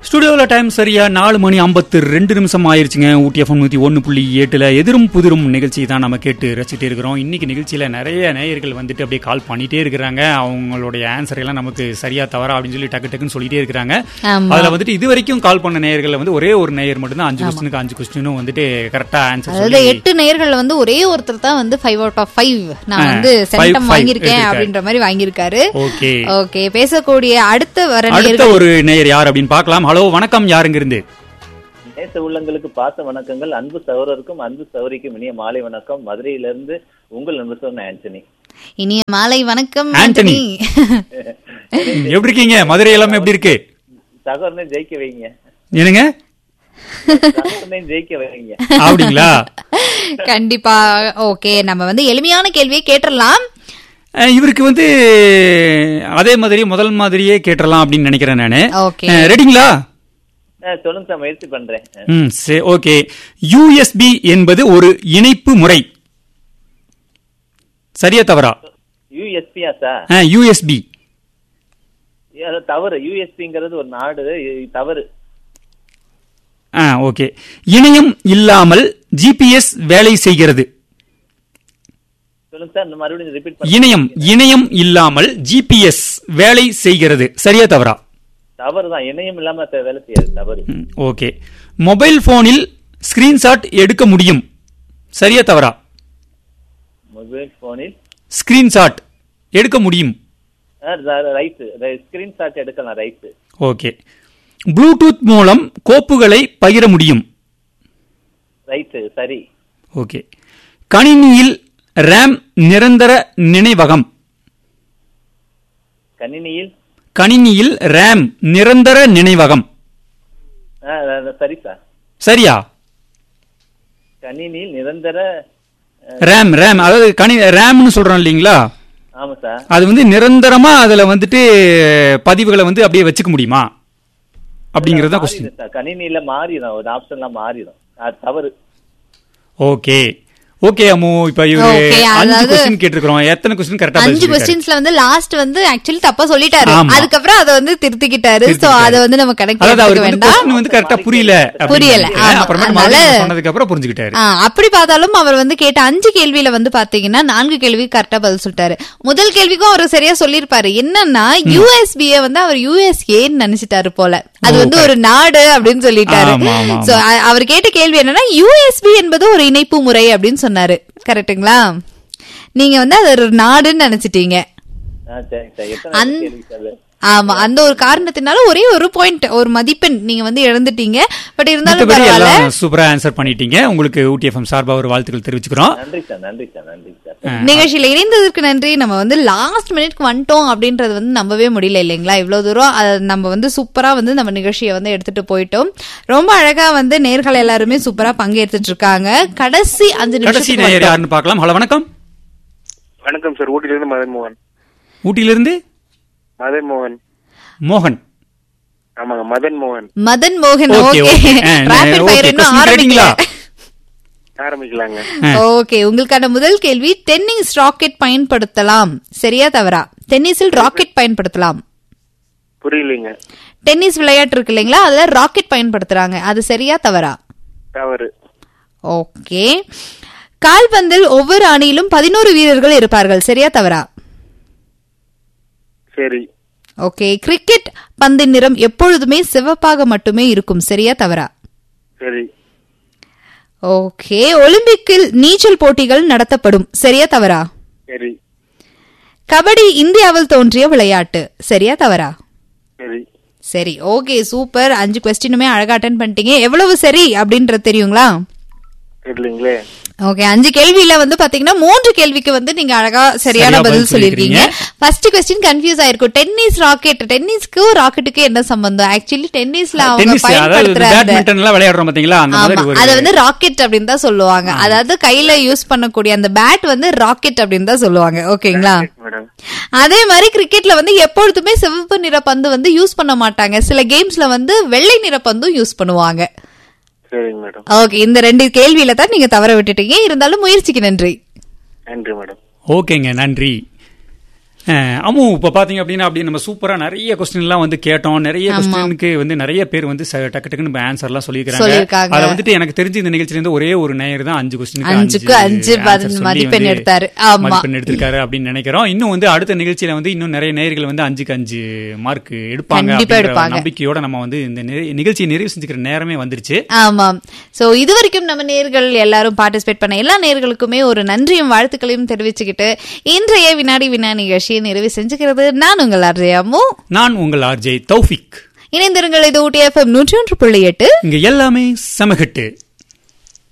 ஸ்டுடியோவில் டைம் சரியா நாலு மணி ஐம்பத்து ரெண்டு நிமிஷம் ஆயிருச்சுங்க ஊட்டி எஃப்எம் நூற்றி ஒன்று புள்ளி எட்டில் எதிரும் புதிரும் நிகழ்ச்சி தான் நம்ம கேட்டு ரசிச்சுட்டே இருக்கிறோம் இன்னைக்கு நிகழ்ச்சியில் நிறைய நேயர்கள் வந்துட்டு அப்படியே கால் பண்ணிட்டே இருக்கிறாங்க அவங்களுடைய ஆன்சர் எல்லாம் நமக்கு சரியா தவறா அப்படின்னு சொல்லி டக்கு டக்குன்னு சொல்லிட்டே இருக்கிறாங்க ஆமா. அதில் வந்துட்டு இது வரைக்கும் கால் பண்ண நேயர்கள் வந்து ஒரே ஒரு நேயர் மட்டும்தான் அஞ்சு கொஸ்டினுக்கு அஞ்சு கொஸ்டினும் வந்துட்டு கரெக்டாக ஆன்சர் அதாவது சொல்லி எட்டு நேயர்கள் வந்து ஒரே ஒருத்தர் தான் வந்து ஃபைவ் அவுட் ஆஃப் ஃபைவ் நான் ஆ, வந்து five, சென்டம் five வாங்கியிருக்கேன் எடுத்திருக்காரு. அப்படின்ற மாதிரி வாங்கியிருக்காரு ஓகே ஓகே பேசக்கூடிய அடுத்த வர அடுத்த நேயர்கள் ஒரு நேயர் யார் அப்படின்னு பார்க்கலாம் ஹலோ வணக்கம் யாருங்க இருந்து நேச உள்ளங்களுக்கு பாச வணக்கங்கள் அன்பு சகோதரருக்கும் அன்பு சௌரிக்கும் இனிய மாலை வணக்கம் மதுரையிலிருந்து உங்கள் நண்பர் சொன்ன ஆண்டனி இனிய மாலை வணக்கம் ஆண்டனி. ஆண்டனி எப்படி இருக்கீங்க மதுரை எல்லாமே எப்படி இருக்கு சகோதரனை ஜெயிக்க வைங்க என்னங்க சகோதரனை ஜெயிக்க வைங்க அப்படிங்களா கண்டிப்பா ஓகே நம்ம வந்து எளிமையான கேள்வியை கேட்டுறலாம் அஹ் இவருக்கு வந்து அதே மாதிரி முதல் மாதிரியே கேட்டுறலாம் அப்படின்னு நினைக்கிறேன் நானு ஓகே அஹ் ரெடிங்களா அஹ் சொல்லுங்க சார் முயற்சி பண்றேன் அஹ் ம் சரி ஓகே யூஎஸ்பி என்பது ஒரு இணைப்பு முறை சரியா தவறா யூஎஸ்பியா சார் யூஎஸ்பி அது தவறு யூஎஸ்பிங்கிறது ஒரு நாடு இது தவறு ஆ ஓகே இணையம் இல்லாமல் ஜிபிஎஸ் வேலை செய்கிறது சொல்லுங்க சார் இந்த மறுபடியும் ரிப்பீட் பண்ண இணையம் இணையம் இல்லாமல் ஜிபிஎஸ் வேலை செய்கிறது சரியா தவறா தவறு தான் இணையம் இல்லாம த- வேலை செய்யாது தவறு ம், ஓகே மொபைல் போனில் ஸ்கிரீன்ஷாட் எடுக்க முடியும் சரியா தவறா மொபைல் போனில் ஸ்கிரீன்ஷாட் எடுக்க முடியும் ரைட்டு ஸ்கிரீன்ஷாட் எடுக்கலாம் ரைட்டு ஓகே ப்ளூடூத் மூலம் கோப்புகளை பகிர முடியும் ரைட்டு சரி ஓகே கணினியில் ரேம் நிரந்தர நினைவகம் கணினியில் கணினியில் ரேம் நிரந்தர நினைவகம் அஹ் அஹ் சரி சார் சரியா கணினியில் நிரந்தர அஹ், ரேம் ரேம் அதாவது கணி ரேம்னு சொல்றோம் இல்லைங்களா ஆமா சார் அது வந்து நிரந்தரமா அதுல வந்துட்டு பதிவுகளை வந்து அப்படியே வச்சுக்க முடியுமா அப்படிங்கறது தான் கொஸ்டின் மாறிடும் சார். கணினியில மாறிடும் ஒரு ஆப்ஷன்லாம் மாறிடும் அது தவறு ஓகே ஓகே அம்மு இப்ப இவரு Okay, அஞ்சு அதாவது- கொஸ்டின் கேட்டிருக்கிறோம் எத்தனை கொஸ்டின் கரெக்டா அஞ்சு கொஸ்டின்ஸ்ல வந்து லாஸ்ட் வந்து ஆக்சுவலி தப்பா சொல்லிட்டாரு ஆமா. அதுக்கப்புறம் அதை வந்து திருத்திக்கிட்டாரு சோ திருத்திக்கிட்டாரு. அதை வந்து நம்ம கணக்கு அதாவது எடுத்துக்க அவருக்கு வந்து வேண்டாம் கொஸ்டின் வந்து கரெக்டா புரியல அப்படின்னு புரியல, நினைக்கிறேன். ஆமா. அப்புறமேட்டு அதனால- மறுபடியும் சொன்னதுக்கு அப்புறம் புரிஞ்சுக்கிட்டாரு ஆ, அப்படி பார்த்தாலும் அவர் வந்து கேட்ட அஞ்சு கேள்வியில வந்து பாத்தீங்கன்னா நான்கு கேள்வி கரெக்டா பதில் சொல்லிட்டாரு முதல் கேள்விக்கும் அவர் சரியா சொல்லியிருப்பாரு என்னன்னா யூஎஸ்பிய வந்து அவர் யூஎஸ்ஏன்னு நினைச்சிட்டாரு போல அது வந்து ஒரு நாடு அப்படின்னு சொல்லிட்டாரு ஆமா, ஆமா, சோ அ- அவர் கேட்ட கேள்வி என்னன்னா யூஎஸ்பி என்பது ஒரு இணைப்பு முறை அப்படின்னு சொன்னாரு கரெக்ட்டுங்களா நீங்க வந்து அது ஒரு நாடுன்னு நினைச்சிட்டீங்க ஆ, சரி சார் எத்தனை அந்த- கேள்வி சார் ஆமா அந்த ஒரு காரணத்தினால ஒரே ஒரு பாயிண்ட் ஒரு மதிப்பெண் நீங்க வந்து இழந்துட்டீங்க பட் இருந்தாலும் மத்தபடி பரவாயில்ல எல்லாம் சூப்பரா ஆன்சர் பண்ணிட்டீங்க உங்களுக்கு ஊட்டி எஃப்எம் சார்பா ஒரு வாழ்த்துக்கள் தெரிவிச்சுக்கிறோம் நன்றி சார் நன்றி சார் நன்றி சார் நிகழ்ச்சியில இணைந்ததற்கு நன்றி நம்ம வந்து லாஸ்ட் மினிட்க்கு வந்துட்டோம் அப்படின்றது வந்து நம்பவே முடியல இல்லைங்களா இவ்வளவு தூரம் அத நம்ம வந்து சூப்பரா வந்து நம்ம நிகழ்ச்சியை வந்து எடுத்துட்டு போயிட்டோம் ரொம்ப அழகா வந்து நேர்கள் எல்லாருமே சூப்பரா பங்கேற்றுட்டு இருக்காங்க கடைசி அஞ்சு கடைசி நிமிஷத்துக்கு நேயர் வந்துட்டோம். யாருன்னு பார்க்கலாம் ஹலோ வணக்கம் வணக்கம் சார் ஊட்டியிலிருந்து மதன் மோகன் ஊட்டியிலிருந்து மதன் மோகன் மோகன் ஆமாங்க மதன் மோகன் மதன் மோகன் okay okay okay Rapid fire இன்னும் ஆரம்பிக்கல ஆரம்பிக்கலாங்க ஓகே உங்களுக்கான முதல் கேள்வி டென்னிஸ் ராக்கெட் பயன்படுத்தலாம் சரியா தவறா டென்னிஸில் ராக்கெட் பயன்படுத்தலாம் புரியலைங்க டென்னிஸ் விளையாட்டு இருக்கு இல்லைங்களா அதுல ராக்கெட் பயன்படுத்துறாங்க அது சரியா தவறா தவறு ஓகே கால்பந்தில் ஒவ்வொரு அணியிலும் பதினோரு வீரர்கள் இருப்பார்கள் சரியா தவறா சரி ஓகே கிரிக்கெட் பந்தின் நிறம் எப்பொழுதுமே சிவப்பாக மட்டுமே இருக்கும் சரியா தவறா சரி ஓகே ஒலிம்பிக்கில் நீச்சல் போட்டிகள் நடத்தப்படும் சரியா தவறா சரி கபடி இந்தியாவில் தோன்றிய விளையாட்டு சரியா தவறா சரி சரி ஓகே சூப்பர் அஞ்சு கொஸ்டினுமே அழகா அட்டன் பண்ணிட்டீங்க எவ்வளவு சரி அப்படின்றது தெரியுங்களா தெரியலீங்களே ஓகே அஞ்சு கேள்வியில வந்து பாத்தீங்கன்னா மூன்று கேள்விக்கு வந்து நீங்க அழகா சரியான சரியா பதில் பதில் சொல்லிருக்கீங்க ஃபர்ஸ்ட் கொஸ்டின் கன்ஃபியூஸ் ஆயிருக்கும் டென்னிஸ் ராக்கெட் டென்னிஸ்க்கு ராக்கெட்டுக்கு என்ன சம்பந்தம் ஆக்சுவலி டென்னிஸ்ல அவங்க டென்னிஸ் அதாவது பயன்படுத்துற அந்த- பேட்மிண்டன் எல்லாம் விளையாடுறோம் பாத்தீங்களா அந்த ஆமா மாதிரி ஒரு அத வந்து ராக்கெட் அப்படின்னு தான் சொல்லுவாங்க அதாவது கையில யூஸ் பண்ணக்கூடிய அந்த பேட் வந்து ராக்கெட் அப்படின்னு தான் சொல்லுவாங்க ஓகேங்களா மேடம் அதே மாதிரி கிரிக்கெட்ல வந்து எப்பொழுதுமே சிவப்பு நிற பந்து வந்து யூஸ் பண்ண மாட்டாங்க சில கேம்ஸ்ல வந்து வெள்ளை நிற பந்தும் யூஸ் பண்ணுவாங்க சரிங்க மேடம் ஓகே இந்த ரெண்டு கேள்வியில தான் நீங்க தவற விட்டுட்டீங்க இருந்தாலும் முயற்சிக்கு நன்றி நன்றி மேடம் ஓகேங்க நன்றி அஹ், அம்மு இப்ப பாத்தீங்க அப்படின்னா அப்படி நம்ம சூப்பரா நிறைய கொஸ்டின் எல்லாம் வந்து கேட்டோம் நிறைய கொஸ்டினுக்கு வந்து நிறைய பேர் வந்து ச- டக்கு டக்குன்னு ஆன்சர் எல்லாம் சொல்லியிருக்காங்க சொல்லியிருக்காங்க. அதுல வந்துட்டு எனக்கு தெரிஞ்சு இந்த நிகழ்ச்சியில இருந்து ஒரே ஒரு நேயர் தான் அஞ்சு கொஸ்டினுக்கு அஞ்சுக்கு அஞ்சு பதில் மதிப்பெண் எடுத்தாரு. ஆமா. மதிப்பெண் எடுத்திருக்காரு அப்படின்னு நினைக்கிறோம் இன்னும் வந்து அடுத்த நிகழ்ச்சியில வந்து இன்னும் நிறைய நேயர்கள் வந்து அஞ்சுக்கு அஞ்சு மார்க் எடுப்பாங்க கண்டிப்பா அப்படிங்கிற எடுப்பாங்க. நம்பிக்கையோட நம்ம வந்து இந்த நிறை- நிகழ்ச்சியை நிறைவு செஞ்சுக்கிற நேரமே வந்துருச்சு ஆமாம் சோ இது வரைக்கும் நம்ம நேர்கள் எல்லாரும் பார்ட்டிசிபேட் பண்ண எல்லா நேர்களுக்குமே ஒரு நன்றியும் வாழ்த்துக்களையும் தெரிவிச்சுக்கிட்டு இன்றைய வினாடி வினா நிகழ்ச்சியை நிறைவு செஞ்சுக்கிறது நான் உங்கள் அர்ஜயாமு நான் உங்கள் ஆர்ஜே தௌஃபிக் இணைந்திருங்கள் இது ஊட்டி எஃப்எம் நூற்றி ஒன்று புள்ளி எட்டு இங்க எல்லாமே சமகட்டு